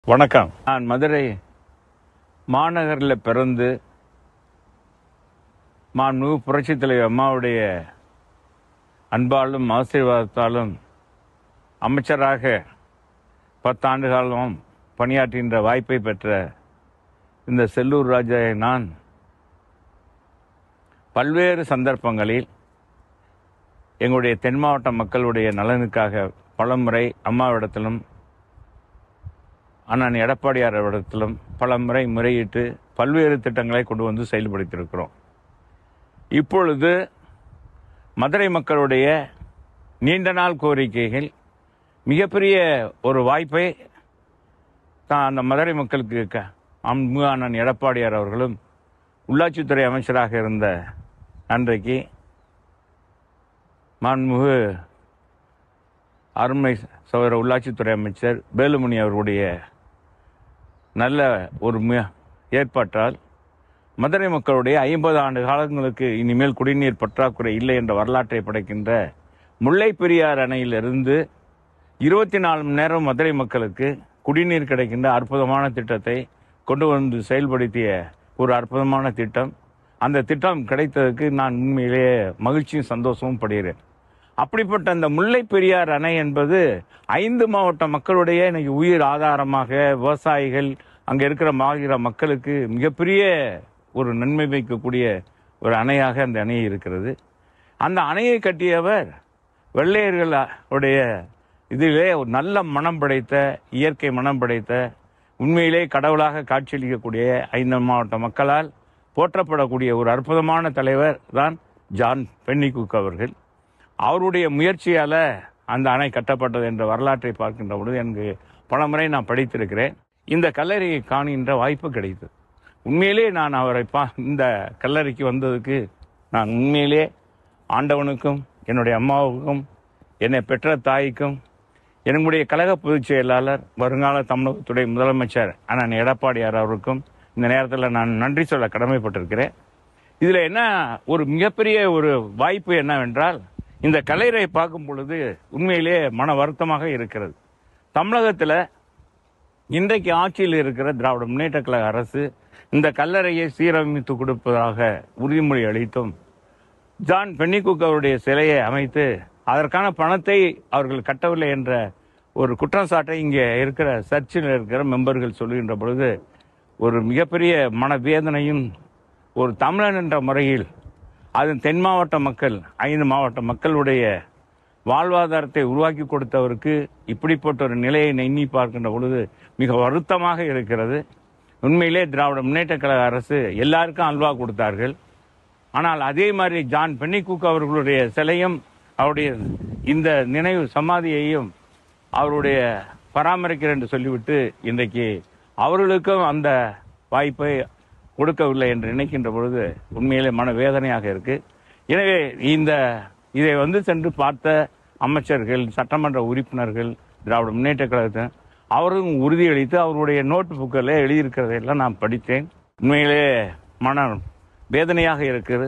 வணக்கம் நான் மதுரை மாநகரில் பிறந்து மாண்புமிகு புரட்சித் தலைவர் அம்மாவுடைய அன்பாலும் ஆசீர்வாதத்தாலும் அமைச்சராக பத்தாண்டு காலம் பணியாற்றுகின்ற வாய்ப்பை பெற்ற இந்த செல்லூர் ராஜாவை நான் பல்வேறு சந்தர்ப்பங்களில் எங்களுடைய தென் மாவட்ட மக்களுடைய நலனுக்காக பலமுறை அம்மாவிடத்திலும் அண்ணன் எடப்பாடியார் இடத்திலும் பல முறை முறையிட்டு பல்வேறு திட்டங்களை கொண்டு வந்து செயல்படுத்தியிருக்கிறோம் இப்பொழுது மதுரை மக்களுடைய நீண்ட நாள் கோரிக்கைகள் மிகப்பெரிய ஒரு வாய்ப்பை தான் அந்த மதுரை மக்களுக்கு க- அன்பு அண்ணன் எடப்பாடியார் அவர்களும் உள்ளாட்சித்துறை அமைச்சராக இருந்த அன்றைக்கு மாண்புமிகு அருமை சகோதர உள்ளாட்சித்துறை அமைச்சர் வேலுமணி அவர்களுடைய நல்ல ஒரு மு- ஏற்பாட்டால் மதுரை மக்களுடைய ஐம்பது ஆண்டு காலங்களுக்கு இனிமேல் குடிநீர் பற்றாக்குறை இல்லை என்ற வரலாற்றை படைக்கின்ற முல்லை பெரியார் அணையிலிருந்து இருபத்தி நாலு மணி நேரம் மதுரை மக்களுக்கு குடிநீர் கிடைக்கின்ற அற்புதமான திட்டத்தை கொண்டு வந்து செயல்படுத்திய ஒரு அற்புதமான திட்டம் அந்த திட்டம் கிடைத்ததுக்கு நான் உண்மையிலேயே மகிழ்ச்சியும் சந்தோஷமும் படுகிறேன் அப்படிப்பட்ட அந்த முல்லை பெரியார் அணை என்பது ஐந்து மாவட்ட மக்களுடைய இன்னைக்கு உயிர் ஆதாரமாக விவசாயிகள் அங்க இருக்கிற மாநில மக்களுக்கு மிகப்பெரிய ஒரு நன்மை வைக்கக்கூடிய ஒரு அணையாக அந்த அணை இருக்கிறது அந்த அணையை கட்டியவர் வெள்ளையர்கள் உடைய இதிலே ஒரு நல்ல மனம் படைத்த இயற்கை மனம் படைத்த உண்மையிலே கடவுளாக காட்சியளிக்கக்கூடிய ஐந்து மாவட்ட மக்களால் போற்றப்படக்கூடிய ஒரு அற்புதமான தலைவர் தான் ஜான் பென்னிகுக் அவர்கள் அவருடைய முயற்சியால அந்த அணை கட்டப்பட்டது என்ற வரலாற்றை பார்க்கின்ற பொழுது எனக்கு பல முறை நான் படித்திருக்கிறேன் இந்த கல்லறையை காணுகின்ற வாய்ப்பு கிடைத்தது உண்மையிலே நான் அவரை பா இந்த கல்லறைக்கு வந்ததுக்கு நான் உண்மையிலே ஆண்டவனுக்கும் என்னுடைய அம்மாவுக்கும் என்னை பெற்ற தாய்க்கும் என்னுடைய கழக பொதுச் செயலாளர் வருங்கால தமிழகத்துடைய முதலமைச்சர் அண்ணன் எடப்பாடியார் அவருக்கும் இந்த நேரத்தில் நான் நன்றி சொல்ல கடமைப்பட்டிருக்கிறேன் இதுல என்ன ஒரு மிகப்பெரிய ஒரு வாய்ப்பு என்னவென்றால் இந்த கலைரை பார்க்கும் பொழுது உண்மையிலே மன வருத்தமாக இருக்கிறது தமிழகத்துல இன்றைக்கு ஆட்சியில் இருக்கிற திராவிட முன்னேற்ற கழக அரசு இந்த கல்லறையை சீரமைத்து கொடுப்பதாக உறுதிமொழி அளித்தும் ஜான் பென்னிகுக் அவருடைய சிலையை அமைத்து அதற்கான பணத்தை அவர்கள் கட்டவில்லை என்ற ஒரு குற்றச்சாட்டை இங்கே இருக்கிற சர்ச்சில் இருக்கிற மெம்பர்கள் சொல்லுகின்ற பொழுது ஒரு மிகப்பெரிய மனவேதனையும் ஒரு தமிழன் என்ற முறையில் அது தென் மாவட்ட மக்கள் ஐந்து மாவட்ட மக்களுடைய வாழ்வாதாரத்தை உருவாக்கி கொடுத்தவருக்கு இப்படிப்பட்ட ஒரு நிலையை எண்ணி பார்க்கின்ற பொழுது மிக வருத்தமாக இருக்கிறது உண்மையிலே திராவிட முன்னேற்ற கழக அரசு எல்லாருக்கும் அல்வா கொடுத்தார்கள் ஆனால் அதே மாதிரி ஜான் பென்னிகுக் அவர்களுடைய சிலையும் அவருடைய இந்த நினைவு சமாதியையும் அவருடைய பராமரிக்கிறேன் என்று சொல்லிவிட்டு இன்றைக்கு அவர்களுக்கும் அந்த வாய்ப்பை கொடுக்கவில்லை என்று நினைக்கின்ற பொழுது உண்மையிலே மனவேதனையாக இருக்கு எனவே இந்த இதை வந்து சென்று பார்த்த அமைச்சர்கள் சட்டமன்ற உறுப்பினர்கள் திராவிட முன்னேற்ற கழகத்தை அவரும் உறுதியளித்து அவருடைய நோட் புக்கில் எழுதியிருக்கிறதையெல்லாம் நான் படித்தேன் உண்மையிலே மன வேதனையாக இருக்கிறது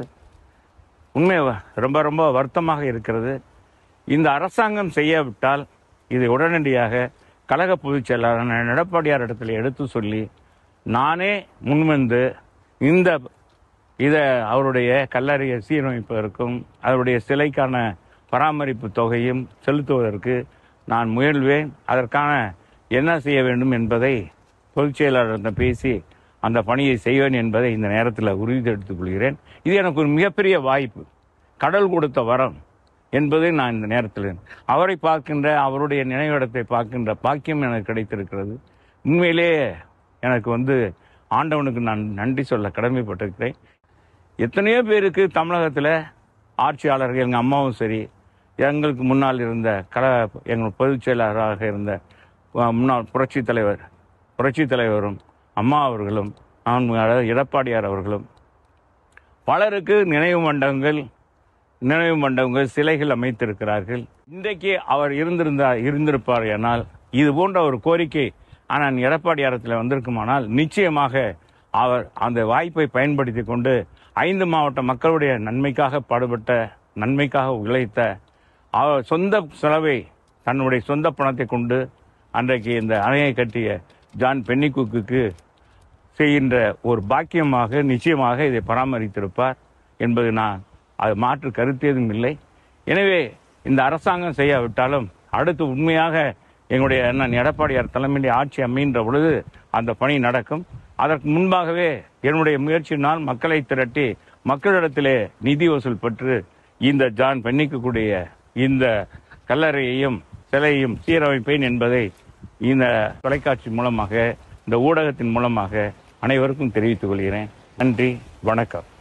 உண்மை ரொம்ப ரொம்ப வருத்தமாக இருக்கிறது இந்த அரசாங்கம் செய்யாவிட்டால் இதை உடனடியாக கழக பொதுச் செயலாளர் எடப்பாடியார் இடத்துல எடுத்து சொல்லி நானே முன்வந்து இந்த இதை அவருடைய கல்லறையை சீரமைப்பதற்கும் அவருடைய சிலைக்கான பராமரிப்பு தொகையும் செலுத்துவதற்கு நான் முயல்வேன் அதற்கான என்ன செய்ய வேண்டும் என்பதை பொதுச் செயலாளரிடம் பேசி அந்த பணியை செய்வேன் என்பதை இந்த நேரத்தில் உறுதி எடுத்துக் கொள்கிறேன் இது எனக்கு ஒரு மிகப்பெரிய வாய்ப்பு கடல் கொடுத்த வரம் என்பதை நான் இந்த நேரத்தில் அவரை பார்க்கின்ற அவருடைய நினைவிடத்தை பார்க்கின்ற பாக்கியம் எனக்கு கிடைத்திருக்கிறது உண்மையிலே எனக்கு வந்து ஆண்டவனுக்கு நான் நன்றி சொல்ல கடமைப்பட்டிருக்கிறேன் எத்தனையோ பேருக்கு தமிழகத்தில் ஆட்சியாளர்கள் எங்கள் அம்மாவும் சரி எங்களுக்கு முன்னால் இருந்த கல எங்கள் பொதுச் செயலாளராக இருந்த அஹ், முன்னாள் புரட்சி தலைவர் புரட்சி தலைவரும் அம்மா அவர்களும் நான் அதாவது எடப்பாடியார் அவர்களும் பலருக்கு நினைவு மண்டபங்கள் நினைவு மண்டபங்கள் சிலைகள் அமைத்திருக்கிறார்கள் இன்றைக்கு அவர் இருந்திருந்தார் இருந்திருப்பார் ஆனால் இது போன்ற ஒரு கோரிக்கை ஆனால் எடப்பாடியாரத்தில் வந்திருக்குமானால் நிச்சயமாக அவர் அந்த வாய்ப்பை பயன்படுத்தி கொண்டு ஐந்து மாவட்ட மக்களுடைய நன்மைக்காக பாடுபட்ட நன்மைக்காக உழைத்த அவர் சொந்த செலவை தன்னுடைய சொந்த பணத்தை கொண்டு அன்றைக்கு இந்த அணையை கட்டிய ஜான் பென்னிக்குக்கு செய்கின்ற ஒரு பாக்கியமாக நிச்சயமாக இதை பராமரித்திருப்பார் என்பது நான் அது மாற்று கருத்தேதும் இல்லை எனவே இந்த அரசாங்கம் செய்யாவிட்டாலும் அடுத்து உண்மையாக எங்களுடைய அண்ணன் எடப்பாடியார் தலைமையில் ஆட்சி அமைகின்ற பொழுது அந்த பணி நடக்கும் அதற்கு முன்பாகவே என்னுடைய முயற்சியினால் மக்களை திரட்டி மக்களிடத்திலே நிதி வசூல் பெற்று இந்த ஜான் பெண்ணிக்கக்கூடிய இந்த கல்லறையையும் சிலையையும் சீரமைப்பேன் என்பதை இந்த தொலைக்காட்சி மூலமாக இந்த ஊடகத்தின் மூலமாக அனைவருக்கும் தெரிவித்துக் கொள்கிறேன் நன்றி வணக்கம்